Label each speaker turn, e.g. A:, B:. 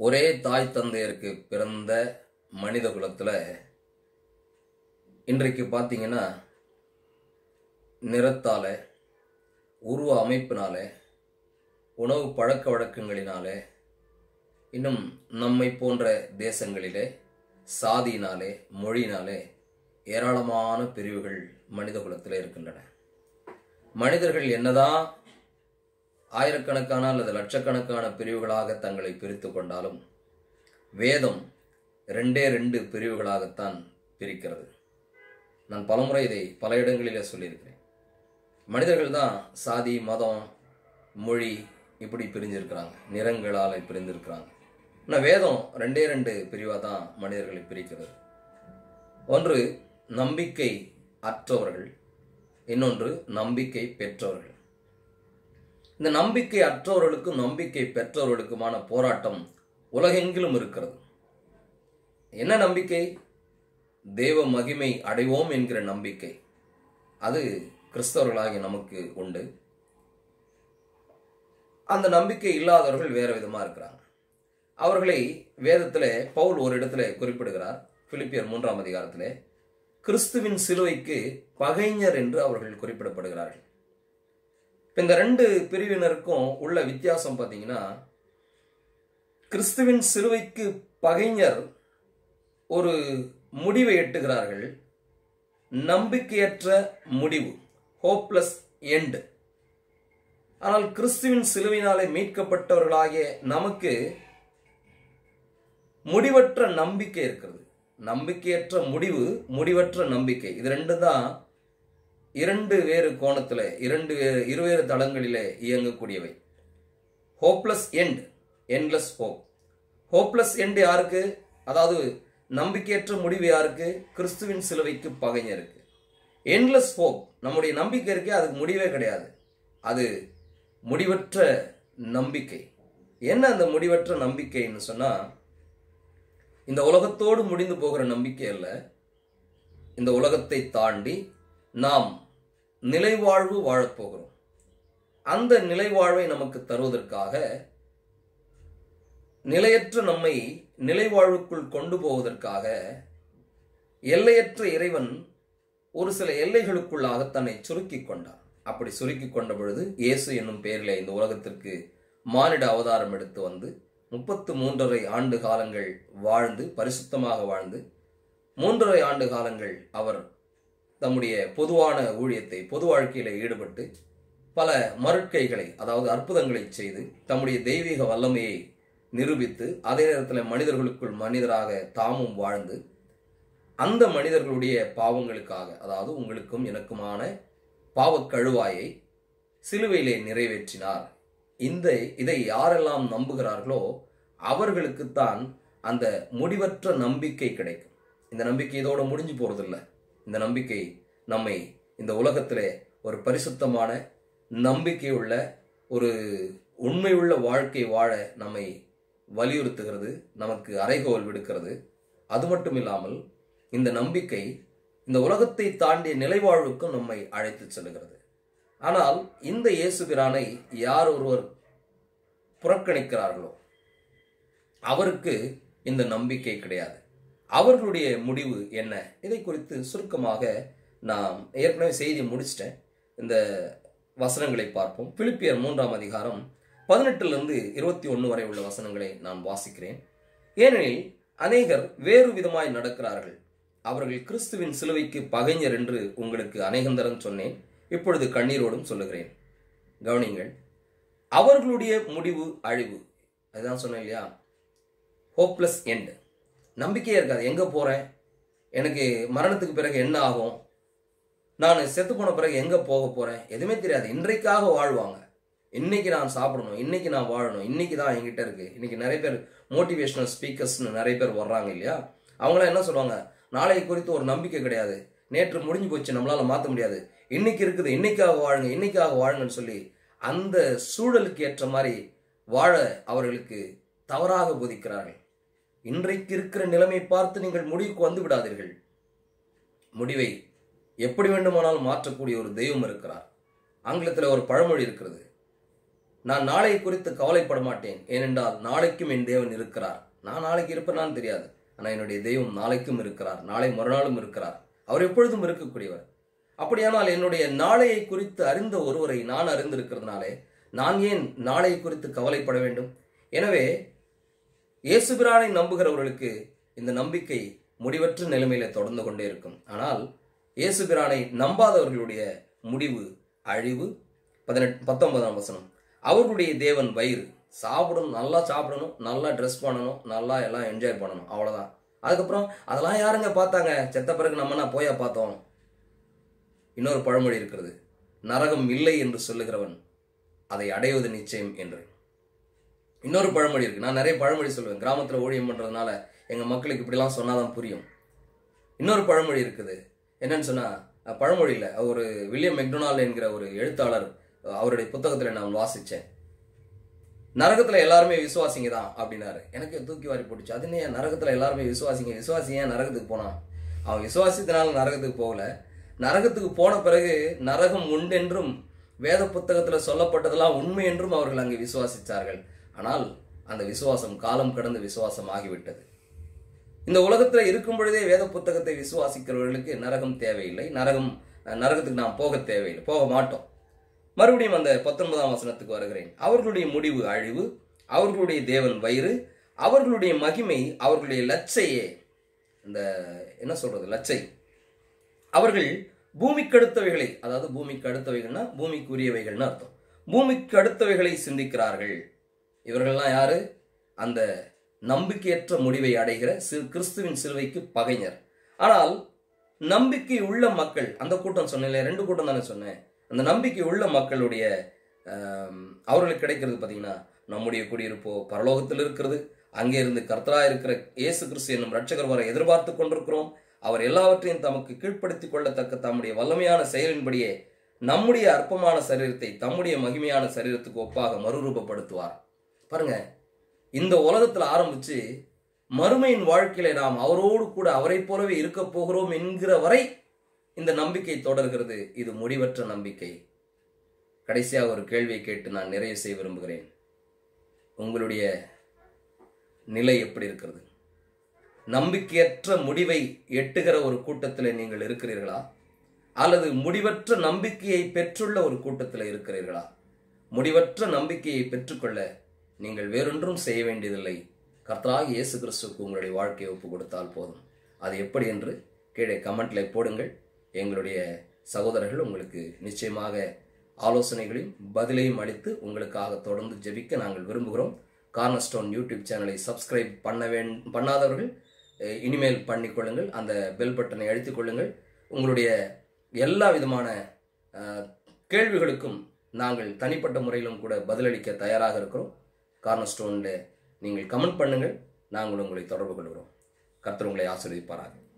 A: ஒரே தாய் தந்தையருக்கு பிறந்த மனித குலத்தில் இன்றைக்கு பார்த்தீங்கன்னா நிறத்தால உருவ அமைப்பினால உணவு பழக்க வழக்கங்களினாலே இன்னும் நம்மை போன்ற தேசங்களிலே சாதியினாலே மொழியினாலே ஏராளமான பிரிவுகள் மனித குலத்தில் இருக்கின்றன மனிதர்கள் என்னதான் ஆயிரக்கணக்கான அல்லது லட்சக்கணக்கான பிரிவுகளாக தங்களை பிரித்து கொண்டாலும் வேதம் ரெண்டே ரெண்டு பிரிவுகளாகத்தான் பிரிக்கிறது நான் பலமுறை இதை பல இடங்களிலே சொல்லியிருக்கிறேன் மனிதர்கள் தான் சாதி மதம் மொழி இப்படி பிரிஞ்சிருக்கிறாங்க நிறங்களால் பிரிந்திருக்கிறாங்க ஆனால் வேதம் ரெண்டே ரெண்டு பிரிவாக தான் மனிதர்களை பிரிக்கிறது ஒன்று நம்பிக்கை அற்றவர்கள் இன்னொன்று நம்பிக்கை பெற்றவர்கள் இந்த நம்பிக்கை அற்றவர்களுக்கும் நம்பிக்கை பெற்றவர்களுக்குமான போராட்டம் உலகெங்கிலும் இருக்கிறது என்ன நம்பிக்கை தேவ மகிமை அடைவோம் என்கிற நம்பிக்கை அது கிறிஸ்தவர்களாகிய நமக்கு உண்டு அந்த நம்பிக்கை இல்லாதவர்கள் வேற விதமா இருக்கிறாங்க அவர்களை வேதத்தில் பவுல் ஒரு இடத்துல குறிப்பிடுகிறார் பிலிப்பியர் மூன்றாம் அதிகாரத்திலே கிறிஸ்துவின் சிலுவைக்கு பகைஞர் என்று அவர்கள் குறிப்பிடப்படுகிறார்கள் இந்த ரெண்டு பிரிவினருக்கும் உள்ள வித்தியாசம் பார்த்தீங்கன்னா கிறிஸ்துவின் சிலுவைக்கு பகைஞர் ஒரு முடிவை எட்டுகிறார்கள் நம்பிக்கையற்ற முடிவு ஹோப்லெஸ் எண்ட் ஆனால் கிறிஸ்துவின் சிலுவினாலே மீட்கப்பட்டவர்களாகிய நமக்கு முடிவற்ற நம்பிக்கை இருக்கிறது நம்பிக்கையற்ற முடிவு முடிவற்ற நம்பிக்கை இது ரெண்டு தான் இரண்டு வேறு கோணத்தில் இரண்டு வேறு இருவேறு தளங்களிலே இயங்கக்கூடியவை hopeless end endless hope hopeless end யாருக்கு அதாவது நம்பிக்கையற்ற முடிவு யாருக்கு கிறிஸ்துவின் சிலுவைக்கு பகைஞருக்கு என்லெஸ் ஹோப் நம்முடைய நம்பிக்கை இருக்கே அதுக்கு முடிவே கிடையாது அது முடிவற்ற நம்பிக்கை என்ன அந்த முடிவற்ற நம்பிக்கைன்னு சொன்னா இந்த உலகத்தோடு முடிந்து போகிற நம்பிக்கை அல்ல இந்த உலகத்தை தாண்டி நாம் நிலைவாழ்வு வாழப்போகிறோம் அந்த நிலைவாழ்வை நமக்கு தருவதற்காக நிலையற்ற நம்மை நிலைவாழ்வுக்குள் கொண்டு போவதற்காக எல்லையற்ற இறைவன் ஒரு சில எல்லைகளுக்குள்ளாக தன்னை சுருக்கிக் கொண்டார் அப்படி சுருக்கிக் கொண்ட பொழுது இயேசு என்னும் பெயரில் இந்த உலகத்திற்கு மானிட அவதாரம் எடுத்து வந்து முப்பத்து மூன்றரை ஆண்டு காலங்கள் வாழ்ந்து பரிசுத்தமாக வாழ்ந்து மூன்றரை ஆண்டு காலங்கள் அவர் தம்முடைய பொதுவான ஊழியத்தை பொது வாழ்க்கையில ஈடுபட்டு பல மறுக்கைகளை அதாவது அற்புதங்களை செய்து தம்முடைய தெய்வீக வல்லமையை நிரூபித்து அதே நேரத்தில் மனிதர்களுக்குள் மனிதராக தாமும் வாழ்ந்து அந்த மனிதர்களுடைய பாவங்களுக்காக அதாவது உங்களுக்கும் எனக்குமான பாவக் கழுவாயை சிலுவையிலே நிறைவேற்றினார் இந்த இதை யாரெல்லாம் நம்புகிறார்களோ அவர்களுக்குத்தான் அந்த முடிவற்ற நம்பிக்கை கிடைக்கும் இந்த நம்பிக்கை இதோட முடிஞ்சு போறதில்ல இந்த நம்பிக்கை நம்மை இந்த உலகத்திலே ஒரு பரிசுத்தமான நம்பிக்கையுள்ள ஒரு உண்மையுள்ள வாழ்க்கை வாழ நம்மை வலியுறுத்துகிறது நமக்கு அறைகோல் விடுக்கிறது அது மட்டும் இல்லாமல் இந்த நம்பிக்கை இந்த உலகத்தை தாண்டிய நிலைவாழ்வுக்கும் நம்மை அழைத்து செல்கிறது ஆனால் இந்த இயேசுபிரானை யார் ஒருவர் புறக்கணிக்கிறார்களோ அவருக்கு இந்த நம்பிக்கை கிடையாது அவர்களுடைய முடிவு என்ன இதை குறித்து சுருக்கமாக நாம் ஏற்கனவே செய்தி முடிச்சிட்டேன் இந்த வசனங்களை பார்ப்போம் பிலிப்பியர் மூன்றாம் அதிகாரம் பதினெட்டிலிருந்து இருபத்தி ஒன்று வரை உள்ள வசனங்களை நான் வாசிக்கிறேன் ஏனெனில் அநேகர் வேறு விதமாய் நடக்கிறார்கள் அவர்கள் கிறிஸ்துவின் சிலுவைக்கு பகைஞர் என்று உங்களுக்கு அநேகந்தரம் சொன்னேன் இப்பொழுது கண்ணீரோடும் சொல்லுகிறேன் கவனிங்கள் அவர்களுடைய முடிவு அழிவு அதுதான் சொன்னேன் இல்லையா ஹோப்லெஸ் எண்ட் நம்பிக்கையே இருக்காது எங்கே போகிறேன் எனக்கு மரணத்துக்கு பிறகு என்ன ஆகும் நான் செத்து போன பிறகு எங்கே போக போகிறேன் எதுவுமே தெரியாது இன்றைக்காக வாழ்வாங்க இன்னைக்கு நான் சாப்பிடணும் இன்னைக்கு நான் வாழணும் இன்னைக்கு தான் என்கிட்ட இருக்கு இன்னைக்கு நிறைய பேர் மோட்டிவேஷனல் ஸ்பீக்கர்ஸ்னு நிறைய பேர் வர்றாங்க இல்லையா அவங்களாம் என்ன சொல்லுவாங்க நாளை குறித்து ஒரு நம்பிக்கை கிடையாது நேற்று முடிஞ்சு போச்சு நம்மளால மாற்ற முடியாது இன்னைக்கு இருக்குது இன்னைக்காக வாழுங்க இன்னைக்காக வாழுங்கன்னு சொல்லி அந்த சூழலுக்கு ஏற்ற மாதிரி வாழ அவர்களுக்கு தவறாக போதிக்கிறார்கள் இன்றைக்கு இருக்கிற நிலைமை பார்த்து நீங்கள் முடிவுக்கு வந்து விடாதீர்கள் முடிவை எப்படி வேண்டுமானாலும் மாற்றக்கூடிய ஒரு தெய்வம் இருக்கிறார் ஆங்கிலத்தில் ஒரு பழமொழி இருக்கிறது நான் நாளை குறித்து கவலைப்பட மாட்டேன் ஏனென்றால் நாளைக்கும் என் தேவன் இருக்கிறார் நான் நாளைக்கு இருப்பேனான்னு தெரியாது ஆனால் என்னுடைய தெய்வம் நாளைக்கும் இருக்கிறார் நாளை மறுநாளும் இருக்கிறார் அவர் எப்பொழுதும் இருக்கக்கூடியவர் அப்படியானால் என்னுடைய நாளையை குறித்து அறிந்த ஒருவரை நான் அறிந்திருக்கிறதுனாலே நான் ஏன் நாளை குறித்து கவலைப்பட வேண்டும் எனவே இயேசுபிரானை நம்புகிறவர்களுக்கு இந்த நம்பிக்கை முடிவற்ற நிலைமையில தொடர்ந்து கொண்டே இருக்கும் ஆனால் இயேசுபிரானை நம்பாதவர்களுடைய முடிவு அழிவு பதினெட்டு பத்தொன்பதாம் வசனம் அவர்களுடைய தேவன் வயிறு சாப்பிடணும் நல்லா சாப்பிடணும் நல்லா ட்ரெஸ் பண்ணணும் நல்லா எல்லாம் என்ஜாய் பண்ணணும் அவ்வளோதான் அதுக்கப்புறம் அதெல்லாம் யாருங்க பார்த்தாங்க செத்த பிறகு நம்ம என்ன போயா பார்த்தோம் இன்னொரு பழமொழி இருக்கிறது நரகம் இல்லை என்று சொல்லுகிறவன் அதை அடைவது நிச்சயம் என்று இன்னொரு பழமொழி இருக்கு நான் நிறைய பழமொழி சொல்லுவேன் கிராமத்துல ஊழியம் பண்றதுனால எங்க மக்களுக்கு இப்படிலாம் சொன்னாதான் புரியும் இன்னொரு பழமொழி இருக்குது என்னன்னு சொன்னா அஹ், பழமொழியில ஒரு வில்லியம் மெக்டொனால்ட் என்கிற ஒரு எழுத்தாளர் அஹ், அவருடைய புத்தகத்துல நான் வாசிச்சேன் நரகத்துல எல்லாருமே விசுவாசிங்க தான் அப்படின்னாரு எனக்கு தூக்கி வாரி போட்டுச்சு அது என்ன நரகத்துல எல்லாருமே விசுவாசிங்க விசுவாசி ஏன் நரகத்துக்கு போனான் அவன் விசுவாசித்தனால நரகத்துக்கு போகல நரகத்துக்கு போன பிறகு நரகம் உண்டென்றும் வேத புத்தகத்துல சொல்லப்பட்டதெல்லாம் உண்மை என்றும் அவர்கள் அங்கே விசுவாசித்தார்கள் ஆனால் அந்த விசுவாசம் காலம் கடந்த விசுவாசம் ஆகிவிட்டது இந்த உலகத்துல இருக்கும் பொழுதே வேத புத்தகத்தை விசுவாசிக்கிறவர்களுக்கு நரகம் தேவையில்லை நரகம் அஹ், நரகத்துக்கு நாம் போக தேவையில்லை போக மாட்டோம் மறுபடியும் அந்த பத்தொன்பதாம் வசனத்துக்கு வருகிறேன் அவர்களுடைய முடிவு அழிவு அவர்களுடைய தேவன் வயிறு அவர்களுடைய மகிமை அவர்களுடைய லட்சையே இந்த என்ன சொல்றது லட்சை அவர்கள் பூமிக்கு அடுத்தவைகளை அதாவது பூமிக்கு அடுத்தவைகள்னா பூமிக்குரியவைகள்னு அர்த்தம் பூமிக்கு அடுத்தவைகளை சிந்திக்கிறார்கள் இவர்கள்லாம் யாரு அந்த நம்பிக்கையற்ற முடிவை அடைகிற சி- கிறிஸ்துவின் சிலுவைக்கு பகைஞர் ஆனால் நம்பிக்கை உள்ள மக்கள் அந்த கூட்டம் சொன்னேன் ரெண்டு கூட்டம் தானே சொன்னேன் அந்த நம்பிக்கை உள்ள மக்களுடைய ஆம், அவர்களுக்கு கிடைக்கிறது பார்த்தீங்கன்னா நம்முடைய குடியிருப்போ பரலோகத்தில் இருக்கிறது அங்கே இருந்து கர்த்தரா இருக்கிற இயேசு கிறிஸ்து என்னும் ரட்சகர் வர எதிர்பார்த்து கொண்டிருக்கிறோம் அவர் எல்லாவற்றையும் தமக்கு கீழ்ப்படுத்திக் கொள்ளத்தக்க தம்முடைய வல்லமையான செயலின்படியே நம்முடைய அற்பமான சரீரத்தை தம்முடைய மகிமையான சரீரத்துக்கு ஒப்பாக மறுரூபப்படுத்துவார் பாருங்க இந்த உலகத்துல ஆரம்பிச்சு மறுமையின் வாழ்க்கையில நாம் அவரோடு கூட அவரைப் போலவே இருக்க போகிறோம் என்கிற வரை இந்த நம்பிக்கை தொடர்கிறது இது முடிவற்ற நம்பிக்கை கடைசியாக ஒரு கேள்வியை கேட்டு நான் நிறைவு செய்ய விரும்புகிறேன் உங்களுடைய நிலை எப்படி இருக்கிறது நம்பிக்கையற்ற முடிவை எட்டுகிற ஒரு கூட்டத்தில் நீங்கள் இருக்கிறீர்களா அல்லது முடிவற்ற நம்பிக்கையை பெற்றுள்ள ஒரு கூட்டத்தில் இருக்கிறீர்களா முடிவற்ற நம்பிக்கையை பெற்றுக்கொள்ள நீங்கள் வேறொன்றும் செய்ய வேண்டியதில்லை கர்த்தராக இயேசு கிறிஸ்துவுக்கு உங்களுடைய வாழ்க்கையை ஒப்பு கொடுத்தால் போதும் அது எப்படி என்று கீழே கமெண்ட்ல போடுங்கள் எங்களுடைய சகோதரர்கள் உங்களுக்கு நிச்சயமாக ஆலோசனைகளையும் பதிலையும் அளித்து உங்களுக்காக தொடர்ந்து ஜெபிக்க நாங்கள் விரும்புகிறோம் கார்னர்ஸ்டோன் யூடியூப் சேனலை சப்ஸ்கிரைப் பண்ண வேண் பண்ணாதவர்கள் அஹ், இனிமேல் பண்ணிக்கொள்ளுங்கள் அந்த பெல் பட்டனை அழுத்திக் கொள்ளுங்கள் உங்களுடைய எல்லா விதமான அஹ், கேள்விகளுக்கும் நாங்கள் தனிப்பட்ட முறையிலும் கூட பதிலளிக்க தயாராக இருக்கிறோம் கார்னர்ஸ்டோனில் நீங்கள் கமெண்ட் பண்ணுங்கள் நாங்கள் உங்களை தொடர்பு கொள்கிறோம் கர்த்தர் உங்களை ஆசீர்வதிப்பாராக